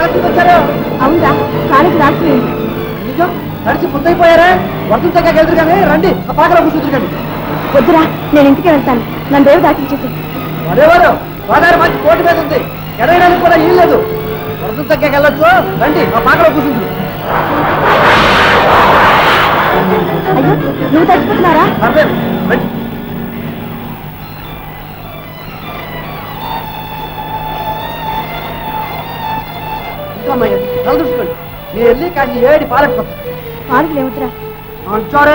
కాలేజీకి వచ్చారు అవునా కాలేజీ రాసిపోయింది నిజం తడిచి ముద్దయిపోయారా వర్షం తగ్గ ఎదురు కానీ రండి ఆ పాకలో కూర్చుంటారు కానీ వద్దురా నేను ఇంటికి వెళ్తాను నన్ను రేవు దాటించేసి మరేవారు గోదావరి మంచి కోటి మీద ఉంది ఎడవేయడానికి కూడా ఏం లేదు వర్షం తగ్గ వెళ్ళొచ్చు రండి ఆ పాకలో కూర్చుంటారు అయ్యో నువ్వు తడిచిపోతున్నారా పర్లేదు రండి ఇంకా అమ్మాయి గారు, తల చూసుకోండి నేను వెళ్ళి కానీ ఏడి పాలకపోతాను పాలు లేవుతురా అంటారా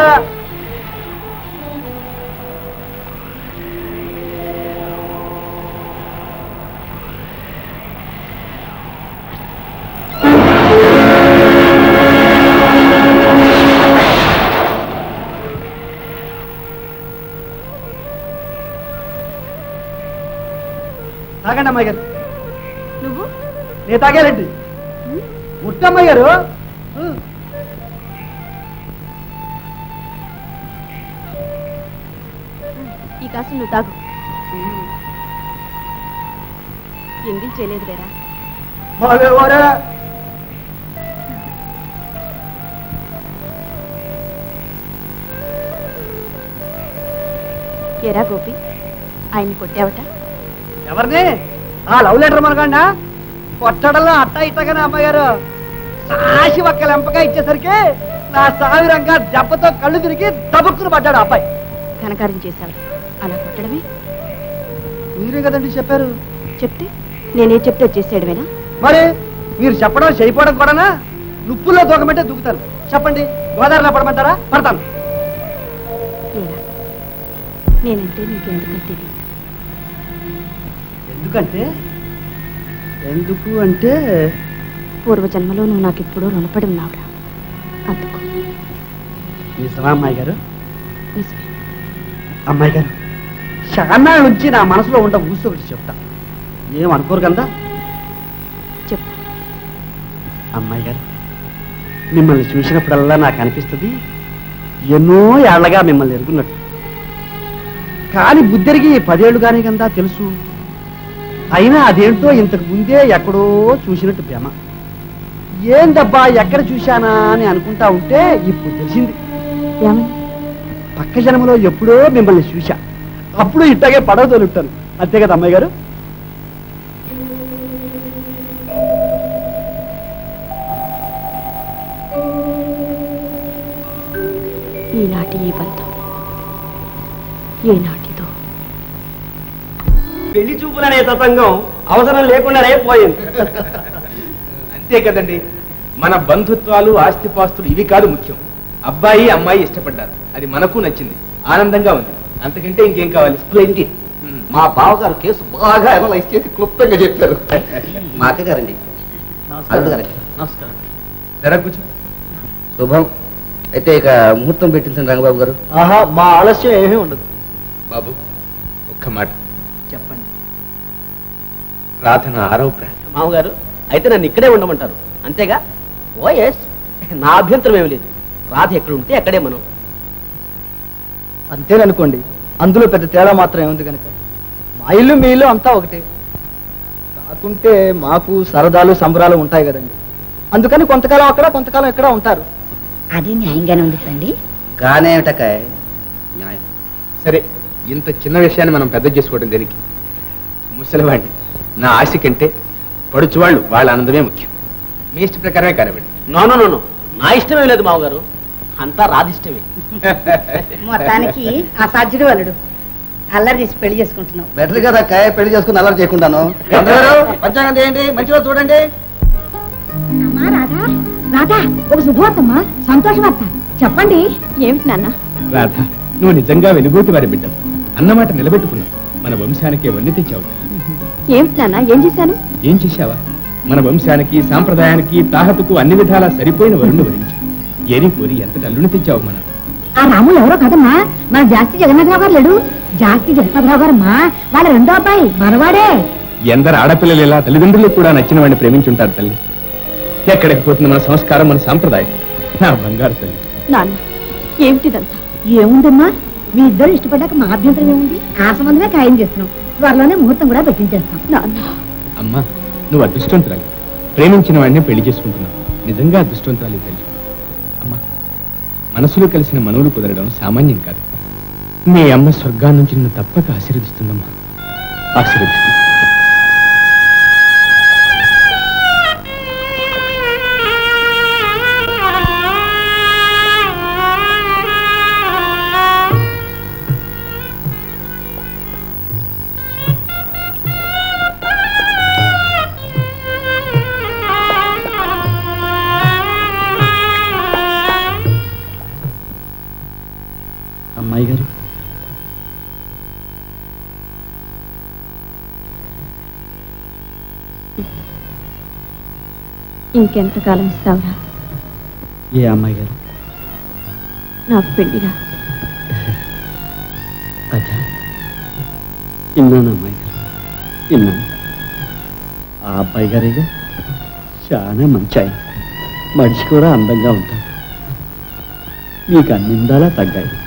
తాగండి అమ్మాయి గారు నువ్వు నేను తాగాలండి ముట్టమ్మాయి గారు ఉమ్. ఈ కాసు నువ్వు తాగు ఎంగిల్ చేయలేదు లేరా మరేవారా ఏరా గోపి ఆయన్ని కొట్టావట ఎవరిని ఆ లవ్ లెటర్ మనకండా కొట్టడంలో అట్ట ఇట్టగానే అమ్మగారు సాసి ఒక్క లెంపగా ఇచ్చేసరికి నా సావిరంగా దెబ్బతో కళ్ళు తిరిగి దబుక్కును పడ్డాడు ఆ అబ్బాయి ఘనకార్యం చేశావు అలా కొట్టడమే మీరే కదండి చెప్పారు చెప్తే నేనే చెప్తే చేసేయడమేనా మరి మీరు చెప్పడం చేయకపోవడం కూడానా నుప్పుల్లో దూకమంటే దూకుతాను చెప్పండి గోదావరిలో పడమంటారా పడతాను ఏరా నేనంటే నీకెందుకంటే ఎందుకంటే ఎందుకు అంటే పూర్వజన్మలో నువ్వు నాకు ఎప్పుడూ రుణపడి ఉన్నావురా అందుకు నిజమా అమ్మాయి గారు నిజమే అమ్మాయి గారు చాలా నుంచి నా మనసులో ఉండ ఊసి ఒకటి చెప్తా ఏం అనుకోరు కదా చెప్పు అమ్మాయి గారు మిమ్మల్ని చూసినప్పుడల్లా నాకు అనిపిస్తుంది ఎన్నో ఏళ్లగా మిమ్మల్ని ఎరుగున్నట్టు కానీ బుద్ధెరిగి పదేళ్ళు కానీ కదా తెలుసు అయినా అదేంటో ఇంతకు ముందే ఎక్కడో చూసినట్టు భ్రమ ఏందబ్బా ఎక్కడ చూశానా అని అనుకుంటా ఉంటే ఇప్పుడు తెలిసింది ఏమని పక్క జన్మలో ఎప్పుడో మిమ్మల్ని చూశా అప్పుడు ఇట్టగే పడవ తోలుంటాను అంతే కదా అమ్మాయి గారు ఈనాటి ఈ బంధం ఏనాటిదో పెళ్లి చూపులనే తతంగం అవసరం లేకుండానే పోయింది అంతే కదండి మన బంధుత్వాలు ఆస్తిపాస్తులు ఇవి కాదు ముఖ్యం అబ్బాయి అమ్మాయి ఇష్టపడ్డారు అది మనకు నచ్చింది ఆనందంగా ఉంది అంతకంటే ఇంకేం కావాలి స్ప్లెండిడ్ మా బావగారు కేసు బాగా అనలైజ్ చేసి క్లుప్తంగా చెప్పారు మా అక్కగారండి అల్లుడు గారండి నమస్కారం జర కూర్చో శుభం అయితే ఇక ముహూర్తం పెట్టించండి రంగబాబు గారు ఆహా మా ఆలస్యం ఏమీ ఉండదు బాబు ఒక్క మాట చెప్పండి రాధన ఆరవ ప్రాణం మామగారు అయితే నన్ను ఇక్కడే ఉండమంటారు అంతేగా ఓ ఎస్ నా అభ్యంతరం ఏమి లేదు రాధ ఎక్కడ ఉంటే అక్కడే మనం అంతేననుకోండి అందులో పెద్ద తేడా మాత్రం ఏముంది కనుక మా ఇల్లు మీ ఇల్లు అంతా ఒకటే కాకుంటే మాకు సరదాలు సంబరాలు ఉంటాయి కదండి అందుకని కొంతకాలం అక్కడ కొంతకాలం ఇక్కడ ఉంటారు అది న్యాయంగానే ఉంది కదండి గానే ఏమిటకాయ్ న్యాయం సరే ఇంత చిన్న విషయాన్ని మనం పెద్ద చేసుకోవడం దేనికి ముసలివాడిని నా ఆశ కంటే పడుచువాళ్ళు వాళ్ళ ఆనందమే ముఖ్యం మీ ఇష్ట ప్రకారమే కానివ్వండి నో నో నో, నో నా ఇష్టమే లేదు మామగారు అంతా రాధిష్టమే మొత్తానికి అసాధ్యుడు అల్లుడు అల్లరి చేసి పెళ్లి చేసుకుంటున్నావు బెటర్ కదా కాయ పెళ్లి చేసుకుని అల్లరి చేయకుండాను అందరూ పంచాంగం ఏంటి మంచిగా చూడండి అమ్మా రాధా రాధా ఒక శుభవార్తమ్మా సంతోష వార్త చెప్పండి ఏమిటి నాన్న రాధ నువ్వు నిజంగా వెలుగోటి వారి బిడ్డ అన్నమాట నిలబెట్టుకున్నావు మన వంశానికే వన్నీ తెచ్చావు ఏమిటి నాన్న ఏం చేశాను ఏం చేశావా మన వంశానికి సాంప్రదాయానికి తాహతుకు అన్ని విధాలా సరిపోయిన వరుణ్ణి వరించావు ఏరి కోరి ఎంత కల్లుని తెచ్చావు మనం ఆ రాములు ఎవరో కదమ్మా మన జాస్తి జగన్నాథరావు గారు లేడు జాస్తి జగన్నాథరావు గారమ్మా వాళ్ళ రెండో అబ్బాయి మనవాడే ఎందరు ఆడపిల్లలు ఇలా తల్లిదండ్రులు కూడా నచ్చిన వాడిని ప్రేమించుంటారు తల్లి ఎక్కడికి పోతుంది మన సంస్కారం మన సాంప్రదాయం నా బంగారు తల్లి నాన్న ఏమిటిదంతా ఏముందమ్మా మీ ఇద్దరు ఇష్టపడ్డాక మా అభ్యంతరం ఏముంది ఆ సంబంధమే ఖాయం చేస్తున్నాం త్వరలోనే ముహూర్తం కూడా పెట్టించేస్తాం నాన్న అమ్మా నువ్వు అదృష్టవంతురాలి ప్రేమించిన వాడిని పెళ్లి చేసుకుంటున్నాం నిజంగా అదృష్టవంతురాలు తల్లి అమ్మా మనసులో కలిసిన మనవులు కుదరడం సామాన్యం కాదు మీ అమ్మ స్వర్గాన్ని నుంచి నిన్ను తప్పక ఆశీర్వదిస్తుందమ్మా ఆశీర్వదిస్తుంది అమ్మాయి గారు ఇంకెంతకాలం ఇస్తావురా ఏ అమ్మాయి గారు నాకు పెళ్లిరా అదా విన్నాను అమ్మాయి గారు విన్నాను ఆ అబ్బాయి గారేగా చాలా మంచి ఆయన మనిషి కూడా అందంగా ఉంటాడు మీకు అన్ని ఇందాలా తగ్గాయి